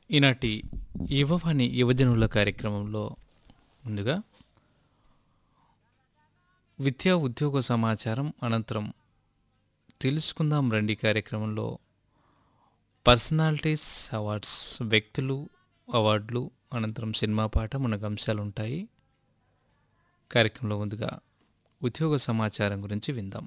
ఈనాటి యువవాణి యువజనుల కార్యక్రమంలో ముందుగా విద్యా ఉద్యోగ సమాచారం అనంతరం తెలుసుకుందాం రండి కార్యక్రమంలో పర్సనాలిటీస్ అవార్డ్స్ వ్యక్తులు అవార్డులు అనంతరం సినిమా పాట మనకు అంశాలు ఉంటాయి కార్యక్రమంలో ముందుగా ఉద్యోగ సమాచారం గురించి విందాం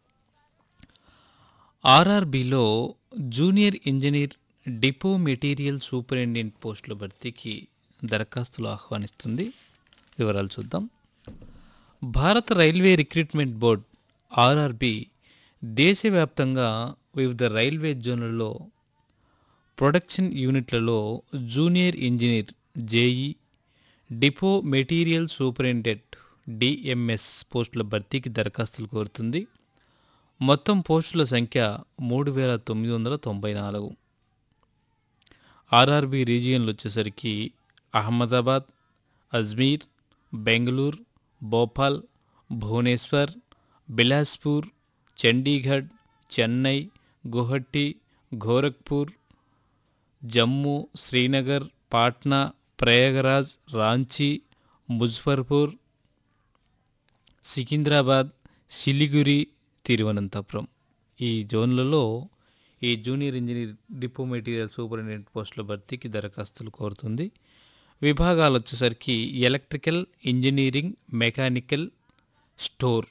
ఆర్ఆర్బిలో junior engineer depot material superintendent పోస్టుల భర్తీకి దరఖాస్తులు ఆహ్వానిస్తుంది వివరాలు చూద్దాం భారత రైల్వే రిక్రూట్మెంట్ బోర్డ్ ఆర్ఆర్బి దేశవ్యాప్తంగా వివిధ రైల్వే జోన్లలో ప్రొడక్షన్ యూనిట్లలో junior engineer JE depot material superintendent DMS పోస్టుల భర్తీకి దరఖాస్తులు కోరుతుంది మొత్తం పోస్టుల సంఖ్య మూడు వేల తొమ్మిది వందల తొంభై నాలుగు ఆర్ఆర్బి రీజియన్లు వచ్చేసరికి అహ్మదాబాద్ అజ్మీర్ బెంగళూరు భోపాల్ భువనేశ్వర్ బిలాస్పూర్ చండీగఢ్ చెన్నై గుహట్టి గోరఖ్పూర్ జమ్మూ శ్రీనగర్ పాట్నా ప్రయాగరాజ్ రాంచీ ముజఫర్పూర్ సికింద్రాబాద్ సిలిగురి తిరువనంతపురం ఈ జోన్లలో ఈ junior engineer depot material superintendent పోస్టుల భర్తీకి దరఖాస్తులు కోరుతుంది విభాగాలు వచ్చేసరికి ఎలక్ట్రికల్ ఇంజనీరింగ్ మెకానికల్ స్టోర్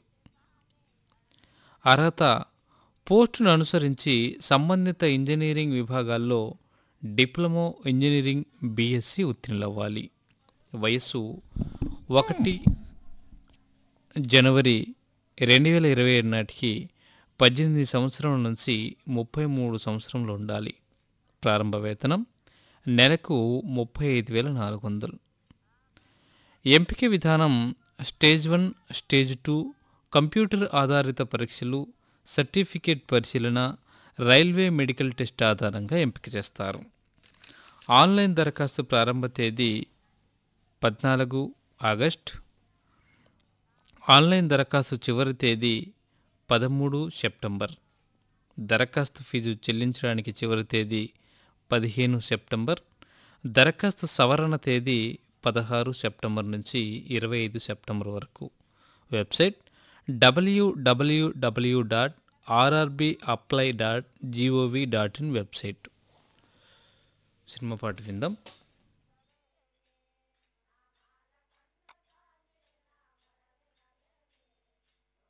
అర్హత పోస్టును అనుసరించి సంబంధిత ఇంజనీరింగ్ విభాగాల్లో డిప్లొమో ఇంజనీరింగ్ బీఎస్సీ ఉత్తీర్ణులవ్వాలి వయస్సు ఒకటి జనవరి రెండు వేల ఇరవై ఏడు నాటికి పద్దెనిమిది సంవత్సరాల నుంచి ముప్పై మూడు సంవత్సరంలో ఉండాలి ప్రారంభ వేతనం నెలకు ముప్పై ఐదు వేల నాలుగు వందలు ఎంపిక విధానం stage one stage two computer ఆధారిత పరీక్షలు సర్టిఫికేట్ పరిశీలన రైల్వే మెడికల్ టెస్ట్ ఆధారంగా ఎంపిక చేస్తారు ఆన్లైన్ దరఖాస్తు ప్రారంభ తేదీ పద్నాలుగు ఆగస్ట్ ఆన్లైన్ దరఖాస్తు చివరి తేదీ పదమూడు సెప్టెంబర్ దరఖాస్తు ఫీజు చెల్లించడానికి చివరి తేదీ పదిహేను సెప్టెంబర్ దరఖాస్తు సవరణ తేదీ పదహారు సెప్టెంబర్ నుంచి ఇరవై ఐదు సెప్టెంబర్ వరకు వెబ్సైట్ డబ్ల్యూడబ్ల్యూడబ్ల్యూ dot RRB apply dot gov dot in website సినిమా పాట విందాం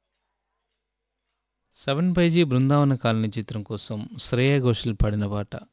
సెవెన్ బైజీ బృందావన కాలనీ చిత్రం కోసం శ్రేయ ఘోషల్ పాడిన పాట